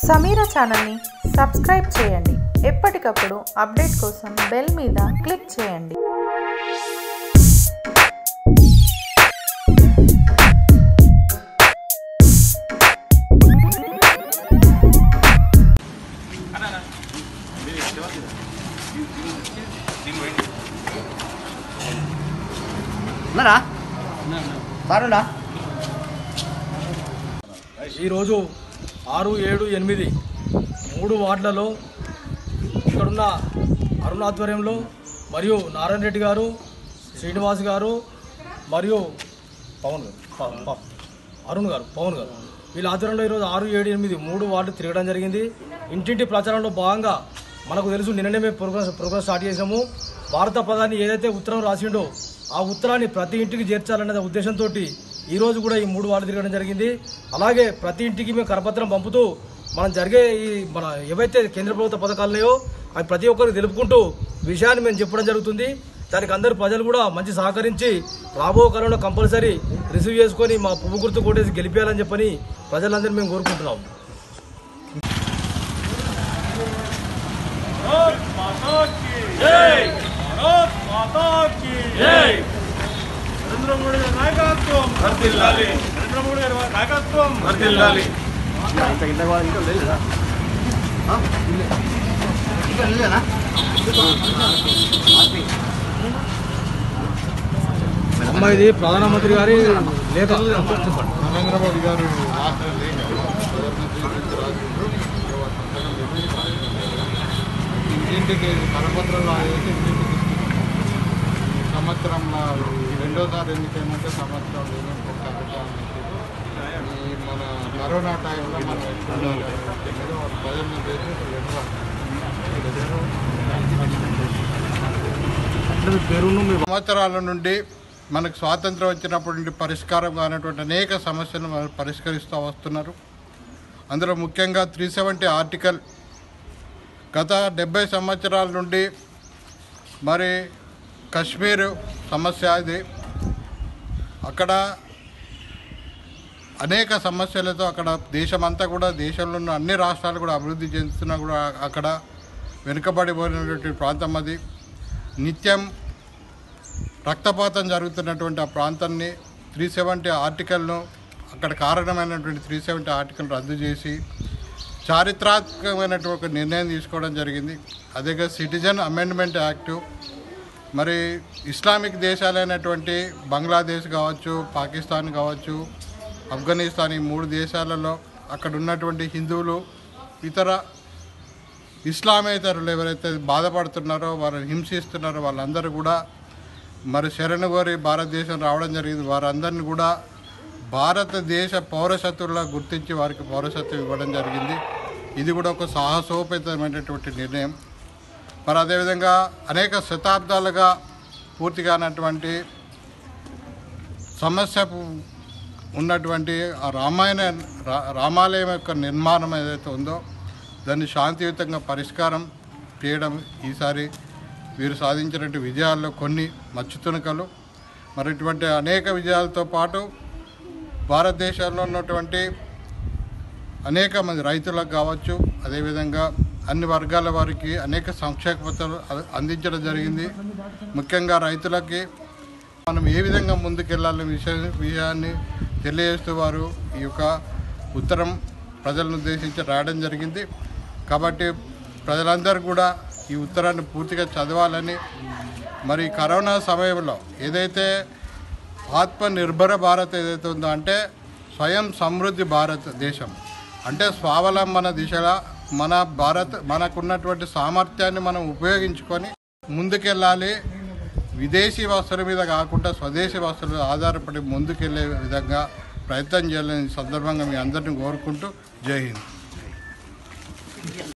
సమీరా ఛానల్ని సబ్స్క్రైబ్ చేయండి ఎప్పటికప్పుడు అప్డేట్ కోసం బెల్ మీద క్లిక్ చేయండి ఉన్నారా సారుండా ఈరోజు ఆరు ఏడు ఎనిమిది మూడు వార్డులలో ఇక్కడున్న అరుణ్ ఆధ్వర్యంలో మరియు నారాయణ రెడ్డి గారు శ్రీనివాస్ గారు మరియు పవన్ గారు ప- ప- అరుణ్ గారు పవన్ గారు వీళ్ళ ఆధ్వర్యంలో ఈరోజు ఆరు ఏడు ఎనిమిది మూడు వార్డు తిరగడం జరిగింది ఇంటింటి ప్రచారంలో భాగంగా మనకు తెలుసు నిన్ననే మేము ప్రోగ్రామ్ ప్రోగ్రామ్ స్టార్ట్ చేసాము భారత ప్రధాని ఏదైతే ఉత్తరం రాసిండో ఆ ఉత్తరాన్ని ప్రతి ఇంటికి చేర్చాలనే ఉద్దేశంతో ఈ రోజు కూడా ఈ మూడు వార్డు తిరగడం జరిగింది అలాగే ప్రతి ఇంటికి మేము కరపత్రం పంపుతూ మనం జరిగే ఈ మన ఏవైతే కేంద్ర ప్రభుత్వ పథకాలు ఉన్నాయో అవి ప్రతి ఒక్కరికి తెలుపుకుంటూ విషయాన్ని మేము చెప్పడం జరుగుతుంది దానికి అందరు ప్రజలు కూడా మంచి సహకరించి రాబో కాలంలో కంపల్సరీ రిసీవ్ చేసుకొని మా పువ్వు గుర్తు కొట్టేసి గెలిపేయాలని చెప్పని ప్రజలందరూ మేము కోరుకుంటున్నాం నరేంద్ర మోడీ గారి నాయకత్వం వర్ధిల్లాలి నరేంద్ర మోడీ గారి నాయకత్వం వర్ధిల్లాలి ఇంత ఇంత కూడా ఇంకా లేదు కదా ఆ? ఇల్లే. ఇంకా లేదేనా అమ్మ ఇది ప్రధానమంత్రి గారి లేఖ నరేంద్ర మోడీ గారు రాష్ట్ర లేఖ ప్రధానమంత్రి రాసిండ్రు ఇంటింటికి కరపత్రంలో వేసి ఇంటింటికి ఇస్తున్నాం. సంవత్సరంలో ఈ రెండోసారి ఎన్నికైనాక సంవత్సరం ఈ మన కరోనా టైంలో మనం ఎట్లుండాలి అనేది వాళ్ళ ప్రజలను చేసి ఒక లెటర్ సంవత్సరాల నుండి మనకు స్వాతంత్రం వచ్చినప్పటి నుండి పరిష్కారం కానటువంటి అనేక సమస్యలను మనం పరిష్కరిస్తూ వస్తున్నారు అందులో ముఖ్యంగా త్రీ సెవెంటీ ఆర్టికల్ గత డెబ్బై సంవత్సరాల నుండి మరి కశ్మీర్ సమస్య ఇది అక్కడ అనేక సమస్యలతో అక్కడ దేశమంతా కూడా దేశంలో ఉన్న అన్ని రాష్ట్రాలు కూడా అభివృద్ధి చెందుతున్నా కూడా అక్కడ వెనుకబడిపోయినటువంటి ప్రాంతం అది నిత్యం రక్తపాతం జరుగుతున్నటువంటి ఆ ప్రాంతాన్ని త్రీ సెవెంటీ ఆర్టికల్ను అక్కడ కారణమైనటువంటి త్రీ సెవెంటీ ఆర్టికల్ రద్దు చేసి చారిత్రాత్మకమైనటువంటి ఒక నిర్ణయం తీసుకోవడం జరిగింది అదేగా సిటిజన్ అమెండ్మెంట్ యాక్టు మరి ఇస్లామిక్ దేశాలైనటువంటి బంగ్లాదేశ్ కావచ్చు పాకిస్తాన్ కావచ్చు ఆఫ్ఘనిస్తాన్ ఈ మూడు దేశాలలో అక్కడ ఉన్నటువంటి హిందువులు ఇతర ఇస్లామేతరులు ఎవరైతే బాధపడుతున్నారో వారిని హింసిస్తున్నారో వాళ్ళందరూ కూడా మరి శరణు కోరి భారతదేశం రావడం జరిగింది వారందరినీ కూడా భారతదేశ పౌరసత్వుల్లో గుర్తించి వారికి పౌరసత్వం ఇవ్వడం జరిగింది ఇది కూడా ఒక సాహసోపేతమైనటువంటి నిర్ణయం మరి అదేవిధంగా అనేక శతాబ్దాలుగా పూర్తి కానటువంటి సమస్య ఉన్నటువంటి ఆ రామాయణ రా- రామాలయం యొక్క నిర్మాణం ఏదైతే ఉందో దాన్ని శాంతియుతంగా పరిష్కారం చేయడం ఈసారి వీరు సాధించినటువంటి విజయాల్లో కొన్ని మచ్చుతునకలు మరి ఇటువంటి అనేక విజయాలతో పాటు భారతదేశంలో ఉన్నటువంటి అనేక మంది రైతులకు కావచ్చు అదేవిధంగా అన్ని వర్గాల వారికి అనేక సంక్షేమ పత్రాలు అ- అందించడం జరిగింది ముఖ్యంగా రైతులకి మనం ఏ విధంగా ముందుకెళ్లాలనే విషయ విషయాన్ని తెలియజేస్తూ వారు ఈ యొక్క ఉత్తరం ప్రజలను ఉద్దేశించి రాయడం జరిగింది కాబట్టి ప్రజలందరూ కూడా ఈ ఉత్తరాన్ని పూర్తిగా చదవాలని మరి కరోనా సమయంలో ఏదైతే ఆత్మనిర్భర భారత్ ఏదైతే ఉందో అంటే స్వయం సమృద్ధి భారతదేశం అంటే స్వావలంబన దిశగా మన భారత్ మనకున్నటువంటి సామర్థ్యాన్ని మనం ఉపయోగించుకొని ముందుకెళ్ళాలి విదేశీ వస్తువుల మీద కాకుండా స్వదేశీ వస్తువుల మీద ఆధారపడి ముందుకెళ్ళే విధంగా ప్రయత్నం చేయాలని ఈ సందర్భంగా మీ అందరిని కోరుకుంటూ జై హింద్